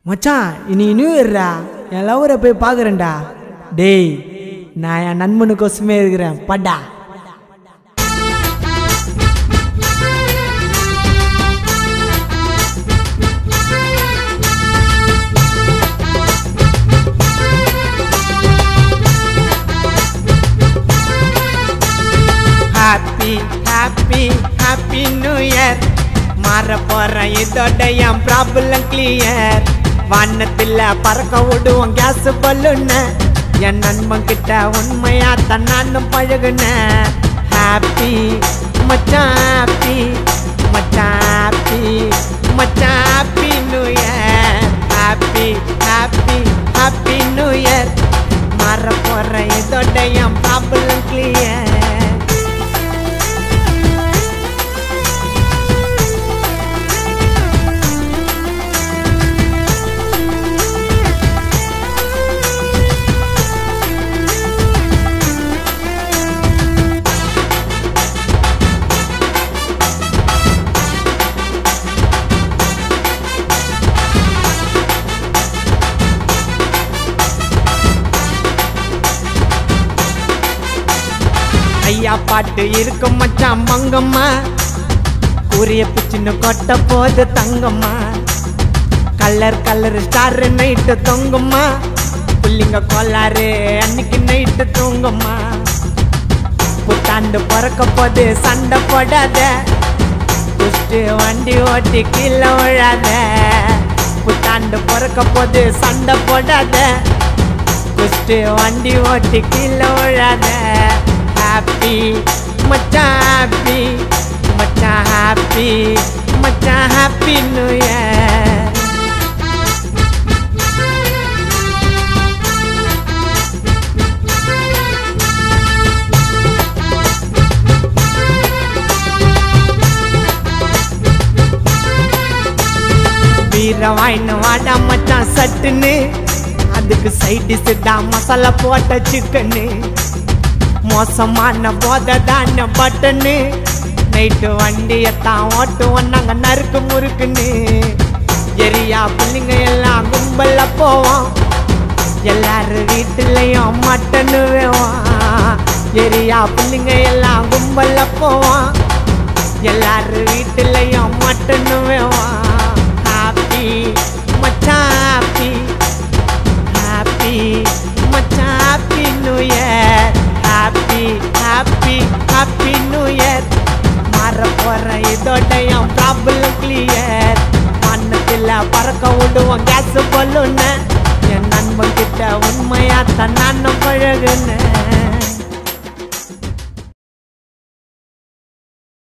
மச்சான் இன்னைக்கு நியூ இயர்ரா என் லவரை போய் பார்க்குறேன்டா டேய் நான் என் நண்பனுக்கோசமே இருக்கிறேன் பட்டா happy happy happy new year மாற போறேன் இதோட என் ப்ராப்ளம் கிளியர் வானத்தில் பறக்க விடுவோம் கேஸ் பல்லுன்னு என் நண்பன் கிட்ட உண்மையா தான் நானும் பழகுனேன் ஹாப்பி மச்சான் ஹாப்பி மச்சான் ஹாப்பி மச்சான் happy new year happy happy happy new year மாற போறேன் இதோட என் ப்ராப்ளம் கிளியர் ஐயா பாட்டு இருக்கும் மச்சான் மங்கம்மா கூறிய பிச்சுன்னு கொட்ட போது தங்கம்மா கலர் கலர் ஸ்டார் நைட்டு தொங்கும்மா புள்ளிங்க கொல்லாரு அன்னைக்கு நைட்டு தூங்கும்மா புத்தாண்டு பிறக்க போது சண்டை போடாத குஷ்டு வண்டி ஓட்டி கீழே விழாத புத்தாண்டு பிறக்க போது சண்டை போடாத குஷ்டு வண்டி ஓட்டி கீழே விழாத ஹாப்பி மச்சான் ஹாப்பி மச்சான் ஹாப்பி மச்சான் ஹாப்பி நியூ இயர் வீர வாயின்னு வாடா மச்சான் சட்டுன்னு அதுக்கு சைடு சிட்டா மசாலா போட்ட சிக்கனு மோசமான போதை தான பட்டனு நைட்டு வண்டியத்தான் ஓட்டுவோம் நாங்க நறுக்கு முறுக்குன்னு எரியா பிள்ளைங்க எல்லாம் கும்பல்ல போவோம் எல்லாரும் வீட்டுலயும் மட்டனு வேவான் எரியா பிள்ளைங்க எல்லாம் கும்பல்ல போவோம் எல்லாரும் வீட்டுலயும் மட்டனு வேவான் ஹாப்பி மச்சான் ஹாப்பி ஹாப்பி மச்சான் happy new year happy happy happy new year மாற போறேன் இதோட என் ப்ராப்ளம் கிளியர் மண்ணத்தில் பறக்க விடுவோம் கேஸ் பல்லுன்னு என் நண்பன் கிட்ட உண்மையா தான் நானும் பழகுனேன்